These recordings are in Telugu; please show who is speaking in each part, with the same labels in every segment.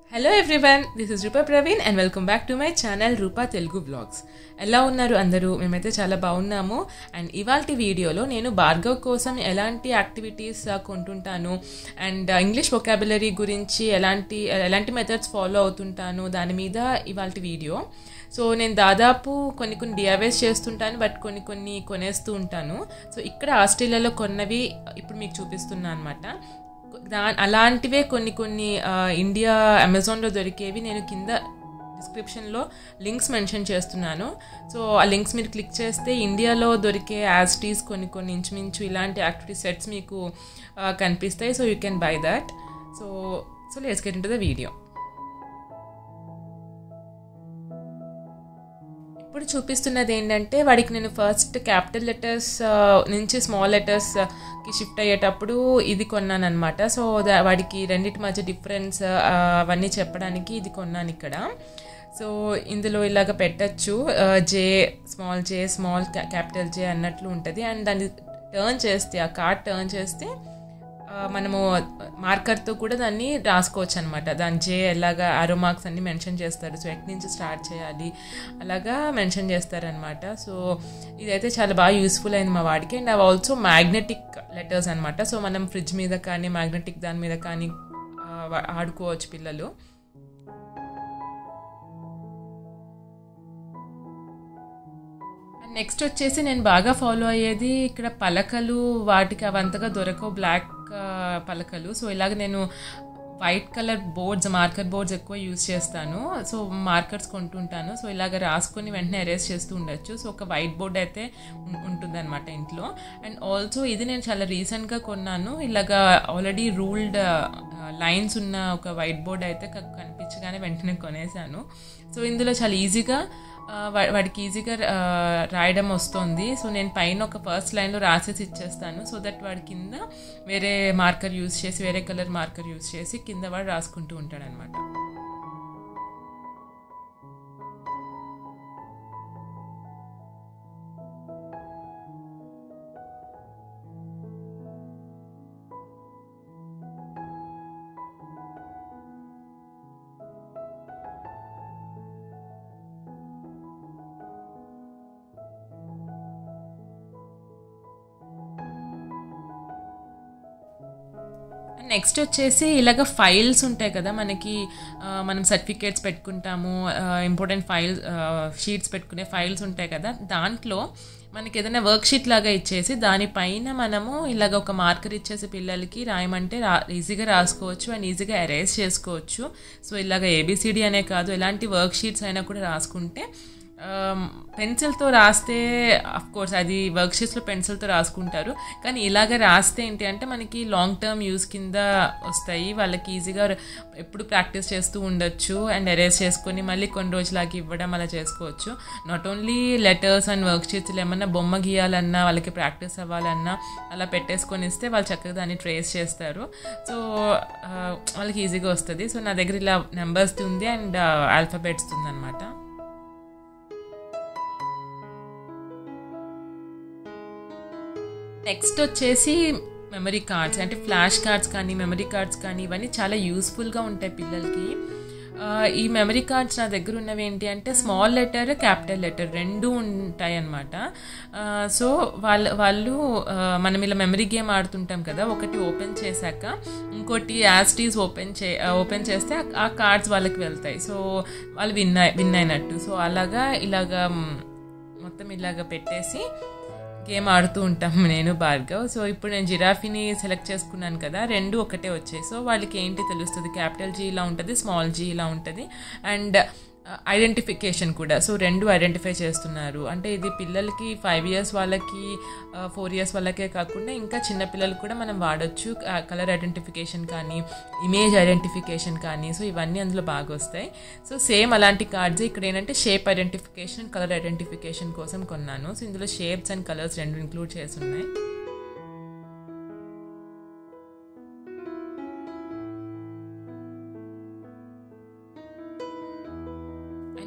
Speaker 1: hello everyone this is Roopa Praveen and welcome back to my channel Roopa Telugu blogs ఎలా ఉన్నారు అందరూ మేమైతే చాలా బాగున్నాము అండ్ ఇవాళ వీడియోలో నేను భార్గవ్ కోసం ఎలాంటి యాక్టివిటీస్ కొంటుంటాను అండ్ ఇంగ్లీష్ వొకాబులరీ గురించి ఎలాంటి ఎలాంటి మెథడ్స్ ఫాలో అవుతుంటాను దాని మీద ఇవాళ వీడియో సో నేను దాదాపు కొన్ని కొన్ని డిఐవేస్ చేస్తుంటాను బట్ కొన్ని కొన్ని కొనేస్తూ ఉంటాను సో ఇక్కడ ఆస్ట్రేలియాలో కొన్నవి ఇప్పుడు మీకు చూపిస్తున్నాను అనమాట దా అలాంటివే కొన్ని కొన్ని ఆ, ఇండియా అమెజాన్లో దొరికేవి నేను కింద డిస్క్రిప్షన్లో లింక్స్ మెన్షన్ చేస్తున్నాను సో ఆ లింక్స్ మీరు క్లిక్ చేస్తే ఇండియాలో దొరికే యాజ్టీస్ కొన్ని కొన్ని ఇంచుమించు ఇలాంటి యాక్టివిటీ సెట్స్ మీకు ఆ, కనిపిస్తాయి so you can buy that so so let's get into the video ఇప్పుడు చూపిస్తున్నది ఏంటంటే వాడికి నేను ఫస్ట్ క్యాపిటల్ లెటర్స్ నుంచి స్మాల్ లెటర్స్కి షిఫ్ట్ అయ్యేటప్పుడు ఇది కొన్నాను అనమాట సో దా- వాడికి రెండింటి మధ్య డిఫరెన్స్ అవన్నీ చెప్పడానికి ఇది కొన్నాను ఇక్కడ సో ఇందులో ఇలాగ పెట్టచ్చు J small J small capital J అన్నట్లు ఉంటుంది అండ్ దాన్ని టర్న్ చేస్తే ఆ కార్డ్ టర్న్ చేస్తే ఆ, మనము మార్కర్తో కూడా దాన్ని రాసుకోవచ్చు అనమాట దాని జే ఎలాగా ఆరో మార్క్స్ అన్ని మెన్షన్ చేస్తారు సో ఎట్ నుంచి స్టార్ట్ చేయాలి అలాగా మెన్షన్ చేస్తారనమాట సో ఇదైతే చాలా బాగా యూస్ఫుల్ అయింది మా వాడికి అండ్ అవి ఆల్సో మ్యాగ్నెటిక్ లెటర్స్ అనమాట సో మనం ఫ్రిడ్జ్ మీద కానీ మ్యాగ్నెటిక్ దాని మీద కానీ ఆ, వా- ఆడుకోవచ్చు పిల్లలు నెక్స్ట్ వచ్చేసి నేను బాగా ఫాలో అయ్యేది ఇక్కడ పలకలు వాటికి అవంతగా దొరకవు బ్లాక్ ఆ, పలకలు సో ఇలాగ నేను white colour boards marker boards ఎక్కువ యూజ్ చేస్తాను సో మార్కర్స్ కొంటుంటాను సో ఇలాగ రాసుకొని వెంటనే అరేస్ చేస్తూ ఉండొచ్చు సో ఒక వైట్ బోర్డ్ అయితే ఉంటుంది అనమాట ఇంట్లో అండ్ ఆల్సో ఇది నేను చాలా రీసెంట్గా కొన్నాను ఇలాగ ఆల్రెడీ రూల్డ్ లైన్స్ ఉన్న ఒక వైట్ బోర్డ్ అయితే క- కనిపించగానే వెంటనే కొనేసాను సో ఇందులో చాలా ఈజీగా ఆ, వా- వాడికి ఈజీగా ఆ, రాయడం వస్తుంది సో నేను పైన ఒక ఫస్ట్ లైన్లో రాసేసి ఇచ్చేస్తాను సో దట్ వాడి కింద వేరే మార్కర్ యూస్ చేసి వేరే కలర్ మార్కర్ యూస్ చేసి కింద వాడు రాసుకుంటూ ఉంటాడనమాట నెక్స్ట్ వచ్చేసి ఇలాగ ఫైల్స్ ఉంటాయి కదా మనకి ఆ, మనం సర్టిఫికేట్స్ పెట్టుకుంటాము ఇంపార్టెంట్ ఫైల్స్ షీట్స్ పెట్టుకునే ఫైల్స్ ఉంటాయి కదా దాంట్లో మనకి ఏదైనా వర్క్ షీట్ లాగా ఇచ్చేసి దానిపైన మనము ఇలాగ ఒక మార్కర్ ఇచ్చేసి పిల్లలకి రాయమంటే రా ఈజీగా రాసుకోవచ్చు అండ్ ఈజీగా అరేంజ్ చేసుకోవచ్చు సో ఇలాగ ఏబిసిడి అనే కాదు ఎలాంటి వర్క్ షీట్స్ అయినా కూడా రాసుకుంటే పెన్సిల్తో రాస్తే అఫ్ కోర్స్ అది వర్క్ షీట్స్లో పెన్సిల్తో రాసుకుంటారు కానీ ఇలాగ రాస్తే ఏంటి అంటే మనకి లాంగ్ టర్మ్ యూస్ కింద వస్తాయి వాళ్ళకి ఈజీగా ఎప్పుడు ప్రాక్టీస్ చేస్తూ ఉండొచ్చు అండ్ అరేజ్ చేసుకొని మళ్ళీ కొన్ని రోజులకి ఇవ్వడం అలా చేసుకోవచ్చు not only letters and work షీట్స్లో ఏమన్నా బొమ్మ గీయాలన్నా వాళ్ళకి ప్రాక్టీస్ అవ్వాలన్నా అలా పెట్టేసుకొని ఇస్తే వాళ్ళు చక్కగా దాన్ని ట్రేస్ చేస్తారు సో ఆ, వాళ్ళకి ఈజీగా వస్తుంది సో నా దగ్గర ఇలా నెంబర్స్ ఉంది అండ్ ఆల్ఫాబెట్స్ ఉందన్నమాట నెక్స్ట్ వచ్చేసి మెమరీ కార్డ్స్ అంటే ఫ్లాష్ కార్డ్స్ కానీ మెమరీ కార్డ్స్ కానీ ఇవన్నీ చాలా యూస్ఫుల్గా ఉంటాయి పిల్లలకి ఆ, ఈ మెమరీ కార్డ్స్ నా దగ్గర ఉన్నవి ఏంటి అంటే స్మాల్ లెటర్ క్యాపిటల్ లెటర్ రెండు ఉంటాయి అన్నమాట సో వాళ్ళ వాళ్ళు ఆ, మనం ఇలా మెమరీ గేమ్ ఆడుతుంటాం కదా ఒకటి ఓపెన్ చేశాక ఇంకోటి యాస్టీస్ ఓపెన్ చే ఓపెన్ చేస్తే ఆ- ఆ కార్డ్స్ వాళ్ళకి వెళ్తాయి సో వాళ్ళు విన్ అయి- విన్ అయినట్టు సో అలాగా ఇలాగా మ్, మొత్తం ఇలాగ పెట్టేసి గేమ్ ఆడుతూ ఉంటాం నేను భార్గవ్ సో ఇప్పుడు నేను జిరాఫీని సెలెక్ట్ చేసుకున్నాను కదా రెండు ఒకటే వచ్చాయి సో వాళ్ళకి ఏంటి తెలుస్తుంది క్యాపిటల్ జీ ఇలా ఉంటుంది స్మాల్ జీ ఇలా ఉంటుంది అండ్ ఐడెంటిఫికేషన్ కూడా సో రెండు ఐడెంటిఫై చేస్తున్నారు అంటే ఇది పిల్లలకి ఫైవ్ ఇయర్స్ వాళ్ళకి ఫోర్ ఇయర్స్ వాళ్ళకే కాకుండా ఇంకా చిన్న పిల్లలకు కూడా మనం వాడచ్చు కలర్ ఐడెంటిఫికేషన్ కానీ ఇమేజ్ ఐడెంటిఫికేషన్ కానీ సో ఇవన్నీ అందులో బాగా వస్తాయి సో సేమ్ అలాంటి కార్డ్స్ ఇక్కడ ఏంటంటే షేప్ ఐడెంటిఫికేషన్ కలర్ ఐడెంటిఫికేషన్ కోసం కొన్నాను సో ఇందులో షేప్స్ అండ్ కలర్స్ రెండు ఇంక్లూడ్ చేసి ఉన్నాయి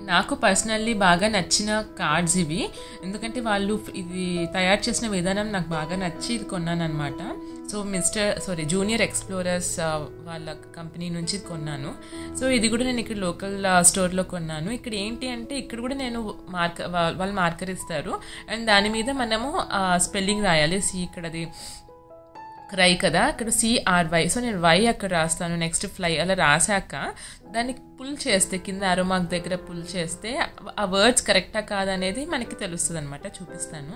Speaker 1: నాకు పర్సనల్లీ బాగా నచ్చిన కార్డ్స్ ఇవి ఎందుకంటే వాళ్ళు ఇది తయారు చేసిన విధానం నాకు బాగా నచ్చి ఇది కొన్నాను అనమాట so mister sorry junior explorers వాళ్ళ కంపెనీ నుంచి కొన్నాను సో ఇది కూడా నేను ఇక్కడ లోకల్ స్టోర్లో కొన్నాను ఇక్కడ ఏంటి అంటే ఇక్కడ కూడా నేను మార్క వాళ్ళు మార్కర్ ఇస్తారు అండ్ దాని మీద మనము స్పెల్లింగ్ రాయాలి సి ఇక్కడది క్రై కదా ఇక్కడ సిఆర్వై సో నేను వై అక్కడ రాస్తాను నెక్స్ట్ ఫ్లై అలా రాశాక దాన్ని పుల్ చేస్తే కింద అరోమాక్ దగ్గర పుల్ చేస్తే ఆ వర్డ్స్ కరెక్టా కాదనేది మనకి తెలుస్తుంది అనమాట చూపిస్తాను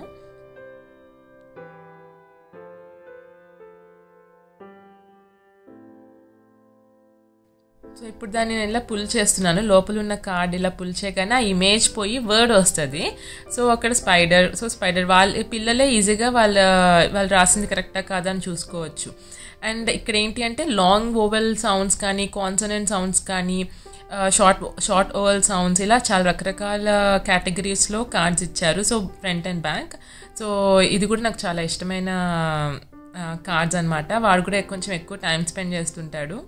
Speaker 1: సో ఇప్పుడు దాన్ని నేను ఇలా పుల్ చేస్తున్నాను లోపల ఉన్న కార్డ్ ఇలా పుల్ చేయగానే ఆ ఇమేజ్ పోయి వర్డ్ వస్తుంది సో అక్కడ స్పైడర్ సో స్పైడర్ వాళ్ళ పిల్లలే ఈజీగా వాళ్ళ వాళ్ళు రాసింది కరెక్టా కాదా అని చూసుకోవచ్చు అండ్ ఇక్కడ ఏంటి అంటే లాంగ్ ఓవెల్ సౌండ్స్ కానీ కాన్సనెంట్ సౌండ్స్ కానీ షార్ట్ షార్ట్ ఓవెల్ సౌండ్స్ ఇలా చాలా రకరకాల కేటగిరీస్లో కార్డ్స్ ఇచ్చారు so front and back so ఇది కూడా నాకు చాలా ఇష్టమైన కార్డ్స్ అనమాట వాడు కూడా కొంచెం ఎక్కువ టైం స్పెండ్ చేస్తుంటాడు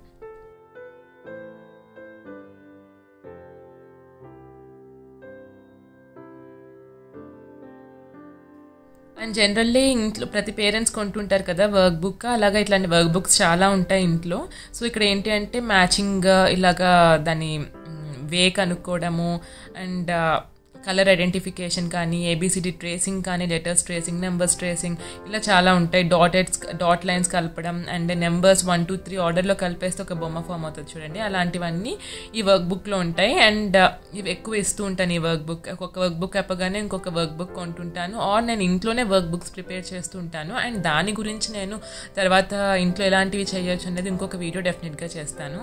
Speaker 1: అండ్ జనరల్లీ ఇంట్లో ప్రతి పేరెంట్స్ కొంటుంటారు కదా వర్క్ బుక్ అలాగా ఇట్లాంటి వర్క్ బుక్స్ చాలా ఉంటాయి ఇంట్లో సో ఇక్కడ ఏంటి అంటే మ్యాచింగ్ ఇలాగా దాని వే కనుక్కోవడము అండ్ కలర్ ఐడెంటిఫికేషన్ కానీ ఏబిసిడి ట్రేసింగ్ కానీ లెటర్స్ ట్రేసింగ్ నెంబర్స్ ట్రేసింగ్ ఇలా చాలా ఉంటాయి డాటెడ్స్ డాట్ లైన్స్ కలపడం and numbers one two three ఆర్డర్లో కలిపేస్తే ఒక బొమ్మ ఫామ్ అవుతుంది చూడండి అలాంటివన్నీ ఈ వర్క్ బుక్లో ఉంటాయి అండ్ ఇవి ఎక్కువ ఇస్తూ ఉంటాను ఈ వర్క్ బుక్ ఒక వర్క్ బుక్ అయిపోగానే ఇంకొక వర్క్ బుక్ కొంటుంటాను ఆర్ నేను ఇంట్లోనే వర్క్ బుక్స్ ప్రిపేర్ చేస్తూ ఉంటాను అండ్ దాని గురించి నేను తర్వాత ఇంట్లో ఎలాంటివి చేయొచ్చు అనేది ఇంకొక వీడియో డెఫినెట్గా చేస్తాను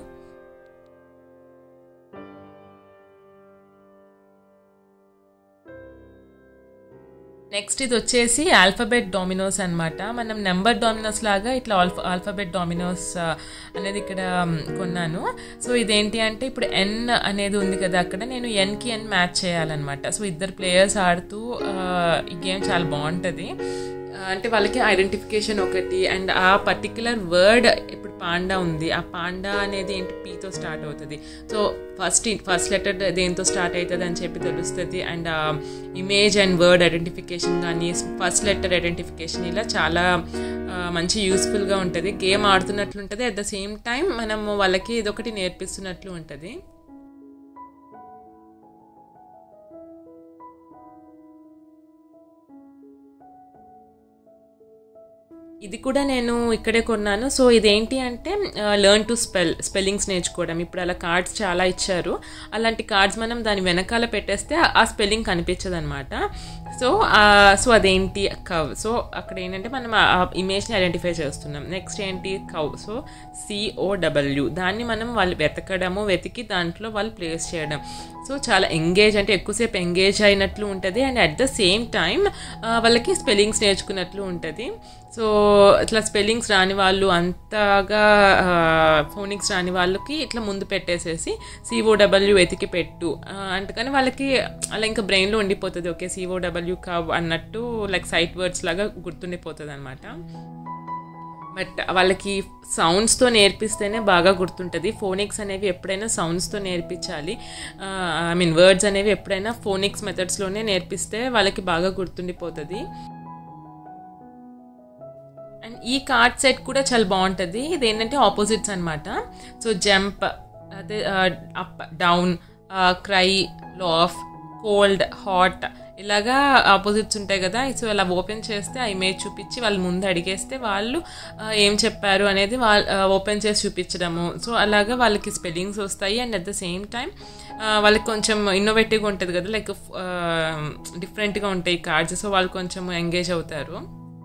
Speaker 1: నెక్స్ట్ ఇది వచ్చేసి ఆల్ఫాబెట్ డామినోస్ అనమాట మనం నెంబర్ డామినోస్ లాగా ఇట్లా ఆల్ఫా ఆల్ఫాబెట్ డామినోస్ అనేది ఇక్కడ కొన్నాను సో ఇదేంటి అంటే ఇప్పుడు ఎన్ అనేది ఉంది కదా అక్కడ నేను ఎన్కి ఎన్ మ్యాచ్ చేయాలన్నమాట సో ఇద్దరు ప్లేయర్స్ ఆడుతూ ఈ గేమ్ చాలా బాగుంటుంది అంటే వాళ్ళకి ఐడెంటిఫికేషన్ ఒకటి అండ్ ఆ పర్టిక్యులర్ వర్డ్ ఇప్పుడు పాండా ఉంది ఆ పాండా అనేది ఏంటి పీతో స్టార్ట్ అవుతుంది సో ఫస్ట్ ఫస్ట్ లెటర్ దేంతో స్టార్ట్ అవుతుంది అని చెప్పి తెలుస్తుంది and image and word identification కానీ ఫస్ట్ లెటర్ ఐడెంటిఫికేషన్ ఇలా చాలా మంచి యూస్ఫుల్గా ఉంటుంది గేమ్ ఆడుతున్నట్లు ఉంటుంది అట్ ద సేమ్ టైం మనము వాళ్ళకి ఇదొకటి నేర్పిస్తున్నట్లు ఉంటుంది ఇది కూడా నేను ఇక్కడే కొన్నాను సో ఇదేంటి అంటే లెర్న్ టు స్పెల్ స్పెల్లింగ్స్ నేర్చుకోవడం ఇప్పుడు అలా కార్డ్స్ చాలా ఇచ్చారు అలాంటి కార్డ్స్ మనం దాని వెనకాల పెట్టేస్తే ఆ స్పెల్లింగ్ కనిపించదు అనమాట సో సో అదేంటి కవ్ సో అక్కడ ఏంటంటే మనం ఆ ఇమేజ్ని ఐడెంటిఫై చేస్తున్నాం నెక్స్ట్ ఏంటి కవ్ సో సిఓడబ్ల్యూ దాన్ని మనం వాళ్ళు వెతకడము వెతికి దాంట్లో వాళ్ళు ప్లేస్ చేయడం సో చాలా ఎంగేజ్ అంటే ఎక్కువసేపు ఎంగేజ్ అయినట్లు ఉంటుంది and at the same time వాళ్ళకి స్పెల్లింగ్స్ నేర్చుకున్నట్లు ఉంటుంది సో ఇట్లా స్పెల్లింగ్స్ రాని వాళ్ళు అంతగా ఫోనిక్స్ రాని వాళ్ళకి ఇట్లా ముందు పెట్టేసేసి సిఓడబ్ల్యూ వెతికి పెట్టు అందుకని వాళ్ళకి అలా ఇంకా బ్రెయిన్లో ఉండిపోతుంది ఓకే సిఓడబ్ల్యూ కవ్ అన్నట్టు లైక్ సైట్ వర్డ్స్ లాగా గుర్తుండిపోతుంది అనమాట బట్ వాళ్ళకి సౌండ్స్తో నేర్పిస్తేనే బాగా గుర్తుంటుంది ఫోనిక్స్ అనేవి ఎప్పుడైనా సౌండ్స్తో నేర్పించాలి ఐ మీన్ వర్డ్స్ అనేవి ఎప్పుడైనా ఫోనిక్స్ మెథడ్స్లోనే నేర్పిస్తే వాళ్ళకి బాగా గుర్తుండిపోతుంది అండ్ ఈ కార్డ్ సెట్ కూడా చాలా బాగుంటుంది ఇది ఏంటంటే ఆపోజిట్స్ అనమాట సో జంప్ అదే up down cry laugh cold hot ఇలాగా ఆపోజిట్స్ ఉంటాయి కదా సో అలా ఓపెన్ చేస్తే ఆ ఇమేజ్ చూపించి వాళ్ళు ముందు అడిగేస్తే వాళ్ళు ఏం చెప్పారు అనేది వాళ్ళు ఓపెన్ చేసి చూపించడము సో అలాగా వాళ్ళకి స్పెల్లింగ్స్ వస్తాయి and at the same time వాళ్ళకి కొంచెం ఇన్నోవేటివ్గా ఉంటుంది కదా లైక్ డిఫరెంట్గా ఉంటాయి కార్డ్స్ సో వాళ్ళు కొంచెం ఎంగేజ్ అవుతారు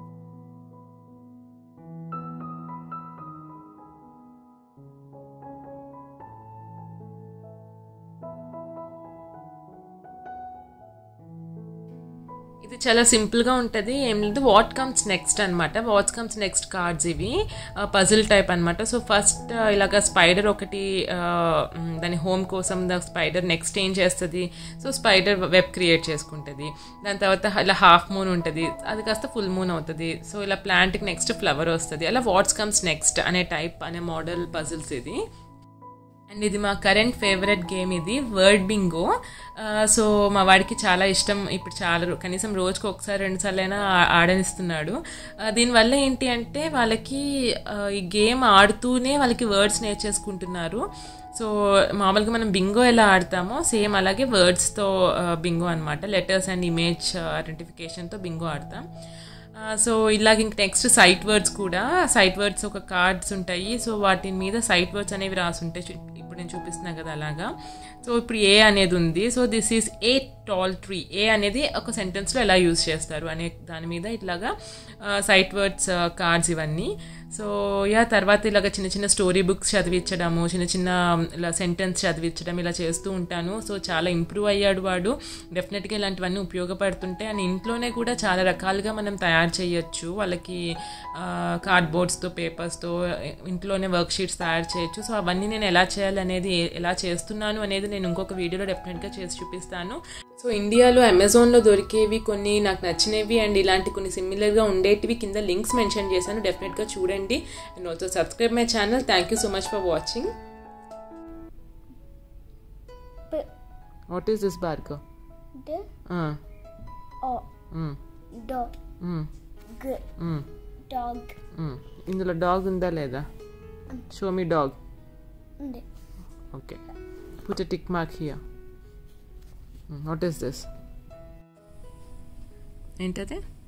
Speaker 1: ఇది చాలా సింపుల్గా ఉంటుంది ఏం లేదు వాట్ కమ్స్ నెక్స్ట్ అనమాట వాట్ కమ్స్ నెక్స్ట్ కార్డ్స్ ఇవి పజిల్ టైప్ అనమాట సో ఫస్ట్ ఇలాగ స్పైడర్ ఒకటి దాని హోమ్ కోసం ద స్పైడర్ నెక్స్ట్ ఏం చేస్తుంది సో స్పైడర్ వెబ్ క్రియేట్ చేసుకుంటుంది దాని తర్వాత ఇలా హాఫ్ మూన్ ఉంటుంది అది కాస్త ఫుల్ మూన్ అవుతుంది సో ఇలా ప్లాంట్కి నెక్స్ట్ ఫ్లవర్ వస్తుంది అలా వాట్స్ కమ్స్ నెక్స్ట్ అనే టైప్ అనే మోడల్ పజిల్స్ ఇది అండ్ ఇది మా కరెంట్ ఫేవరెట్ గేమ్ ఇది వర్డ్ బింగో సో మా వాడికి చాలా ఇష్టం ఇప్పుడు చాలా రో- కనీసం రోజుకు ఒకసారి రెండు సార్లు అయినా ఆడనిస్తున్నాడు ఆ, దీనివల్ల ఏంటి అంటే వాళ్ళకి ఆ, ఈ గేమ్ ఆడుతూనే వాళ్ళకి వర్డ్స్ నేర్చేసుకుంటున్నారు సో మామూలుగా మనం బింగో ఎలా ఆడతామో సేమ్ అలాగే వర్డ్స్తో బింగో అనమాట లెటర్స్ అండ్ ఇమేజ్ ఐడెంటిఫికేషన్తో బింగో ఆడతాం ఆ, సో ఇలాగ ఇంక నెక్స్ట్ సైట్ వర్డ్స్ కూడా సైట్ వర్డ్స్ ఒక కార్డ్స్ ఉంటాయి సో వాటి మీద సైట్ వర్డ్స్ అనేవి రాసి ఉంటాయి చూ- ఇప్పుడు నేను చూపిస్తున్నా కదా అలాగా సో ఇప్పుడు ఏ అనేది ఉంది so this is a tall tree A అనేది ఒక సెంటెన్స్లో ఎలా యూజ్ చేస్తారు అనే దాని మీద ఇట్లాగా సైట్ వర్డ్స్ కార్డ్స్ ఇవన్నీ సో యా తర్వాత ఇలాగ చిన్న చిన్న స్టోరీ బుక్స్ చదివించడము చిన్న చిన్న ఇలా సెంటెన్స్ చదివించడం ఇలా చేస్తూ ఉంటాను సో చాలా ఇంప్రూవ్ అయ్యాడు వాడు డెఫినెట్గా ఇలాంటివన్నీ ఉపయోగపడుతుంటాయి అండ్ ఇంట్లోనే కూడా చాలా రకాలుగా మనం తయారు చేయొచ్చు వాళ్ళకి కార్డ్బోర్డ్స్తో పేపర్స్తో ఇంట్లోనే వర్క్ షీట్స్ తయారు చేయొచ్చు సో అవన్నీ నేను ఎలా చేయాలనేది ఎలా చేస్తున్నాను అనేది నేను ఇంకొక వీడియోలో డెఫినెట్గా చేసి చూపిస్తాను సో ఇండియాలో అమెజాన్లో దొరికేవి కొన్ని నాకు నచ్చినవి అండ్ ఇలాంటి కొన్ని సిమిలర్గా ఉండేటివి కింద లింక్స్ మెన్షన్ చేశాను డెఫినెట్గా చూడండి and also subscribe my channel thank you so much for watching
Speaker 2: B
Speaker 1: what is this బార్గో
Speaker 2: D O D G dog
Speaker 1: ఇందులో డాగ్ ఉందా లేదా షో మీ డాగ్
Speaker 2: ఉంది
Speaker 1: okay put tick mark here what is this ఏంటది